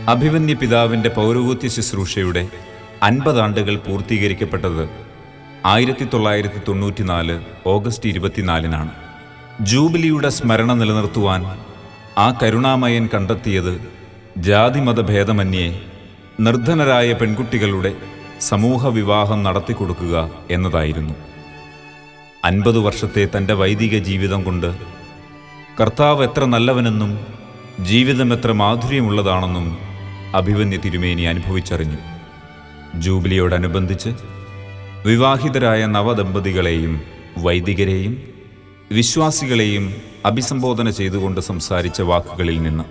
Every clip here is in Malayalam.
അഭിമന്യ പിതാവിൻ്റെ പൗരോഹിത്യ ശുശ്രൂഷയുടെ അൻപതാണ്ടുകൾ പൂർത്തീകരിക്കപ്പെട്ടത് ആയിരത്തി തൊള്ളായിരത്തി തൊണ്ണൂറ്റിനാല് ഓഗസ്റ്റ് ഇരുപത്തിനാലിനാണ് ജൂബിലിയുടെ സ്മരണ നിലനിർത്തുവാൻ ആ കരുണാമയൻ കണ്ടെത്തിയത് ജാതിമത ഭേദമന്യേ നിർധനരായ പെൺകുട്ടികളുടെ സമൂഹ വിവാഹം നടത്തിക്കൊടുക്കുക എന്നതായിരുന്നു അൻപത് വർഷത്തെ തൻ്റെ വൈദിക ജീവിതം കൊണ്ട് കർത്താവ് എത്ര നല്ലവനെന്നും ജീവിതം എത്ര മാധുര്യമുള്ളതാണെന്നും അഭിമന്യ തിരുമേനി അനുഭവിച്ചറിഞ്ഞു ജൂബിലിയോടനുബന്ധിച്ച് വിവാഹിതരായ നവദമ്പതികളെയും വൈദികരെയും വിശ്വാസികളെയും അഭിസംബോധന ചെയ്തുകൊണ്ട് സംസാരിച്ച വാക്കുകളിൽ നിന്ന്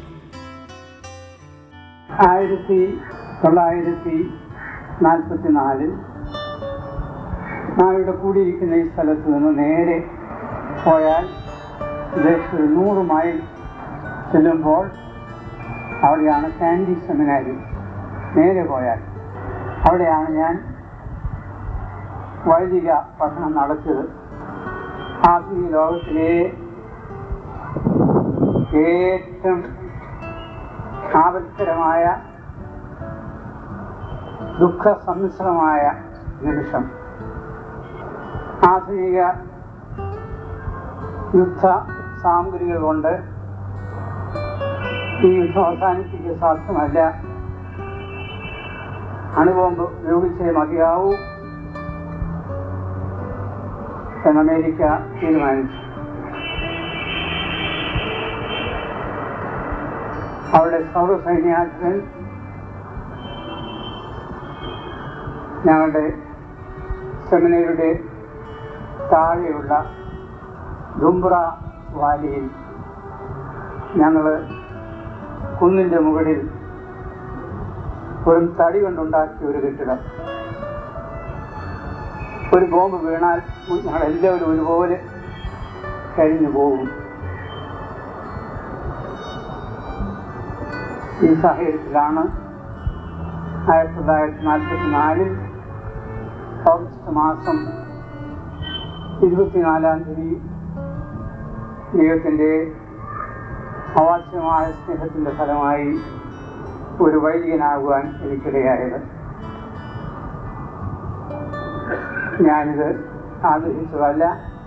ആയിരത്തി തൊള്ളായിരത്തി നാൽപ്പത്തി നാലിൽ നാം ഇവിടെ കൂടിയിരിക്കുന്ന ഈ സ്ഥലത്ത് നിന്ന് നേരെ പോയാൽ ഏകദേശം ഒരു നൂറ് മൈൽ ചെല്ലുമ്പോൾ അവിടെയാണ് കാൻഡി സെമിനാരി നേരെ പോയാൽ അവിടെയാണ് ഞാൻ വൈദിക പഠനം നടത്തിയത് ആധുനിക ലോകത്തിലെ ഏറ്റവും ആപത്കരമായ ദുഃഖ സമ്മിശ്രമായ നിമിഷം ആധുനിക യുദ്ധ സാമഗ്രികൾ കൊണ്ട് ഈ യുദ്ധം അവസാനിപ്പിക്കുക സാധ്യമല്ല അണുബോംബ് ഉപയോഗിച്ചേ മതിയാവൂ എന്ന് അമേരിക്ക തീരുമാനിച്ചു അവിടെ സൗരസൈന്യാധിപൻ ഞങ്ങളുടെ സെമിനറിയുടെ താഴെയുള്ള ദുംബ്ര വാലിയിൽ ഞങ്ങൾ കുന്നിൻ്റെ മുകളിൽ ഒരു തടി കൊണ്ടുണ്ടാക്കിയ ഒരു കെട്ടിടം ഒരു ബോംബ് വീണാൽ ഞങ്ങളെല്ലാവരും ഒരുപോലെ കഴിഞ്ഞു പോകും ഈ സാഹചര്യത്തിലാണ് ആയിരത്തി തൊള്ളായിരത്തി നാൽപ്പത്തി നാലിൽ ഓഗസ്റ്റ് മാസം ഇരുപത്തിനാലാം തീയതി ദൈവത്തിൻ്റെ അവാച്യമായ സ്നേഹത്തിൻ്റെ ഫലമായി ഒരു വൈദികനാകുവാൻ എനിക്കിടയായത് ഞാനിത് ആഗ്രഹിച്ചതല്ല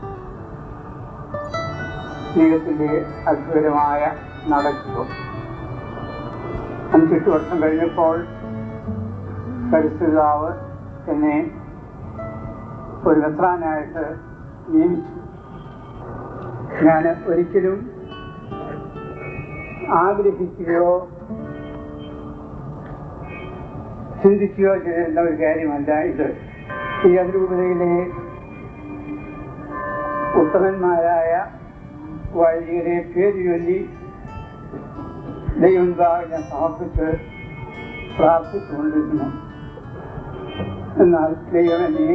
ദൈവത്തിൻ്റെ അത്ഭുതമായ നടക്കുക അഞ്ചെട്ട് വർഷം കഴിഞ്ഞപ്പോൾ പരിസ്ഥിതാവ് എന്നെ ഒരു മെത്രാനായിട്ട് നിയമിച്ചു ഞാൻ ഒരിക്കലും ആഗ്രഹിക്കുകയോ ചിന്തിക്കുകയോ ചെയ്യുന്ന ഒരു കാര്യമല്ല ഇത് ഈ അതിരൂപതയിലെ ഉത്തമന്മാരായ വൈദികരെ പേര് ചൊല്ലി ദൈവമുണ്ടാകെ ഞാൻ സമർപ്പിച്ച് പ്രാർത്ഥിച്ചുകൊണ്ടിരുന്നു എന്നാൽ ദൈവം എന്നെ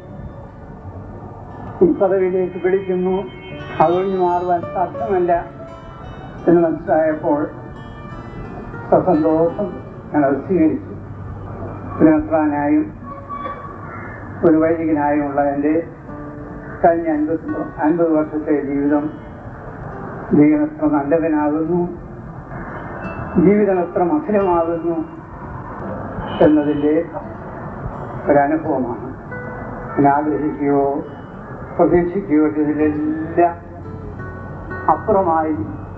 ഈ പദവിയിലേക്ക് വിളിക്കുന്നു അതൊഴിഞ്ഞു മാറുവാൻ സാധ്യമല്ല എന്ന് മനസ്സിലായപ്പോൾ സസന്തോഷം ഞാനത് സ്വീകരിച്ചു പുനഃപ്രാനായും ഒരു വൈദികനായുമുള്ള എൻ്റെ കഴിഞ്ഞ അൻപത് അൻപത് വർഷത്തെ ജീവിതം ദൈവം എത്ര നല്ലവനാകുന്നു ജീവിതം എത്ര മധുരമാകുന്നു എന്നതിൻ്റെ ഒരനുഭവമാണ് ഞാൻ ആഗ്രഹിക്കുകയോ പ്രതീക്ഷിക്കുകയോ ചെയ്തതിലെല്ലാം അപ്പുറമായി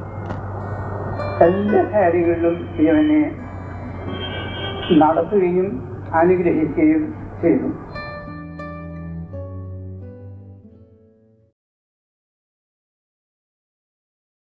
എല്ലാ കാര്യങ്ങളിലും ദൈവനെ നടത്തുകയും അനുഗ്രഹിക്കുകയും ചെയ്തു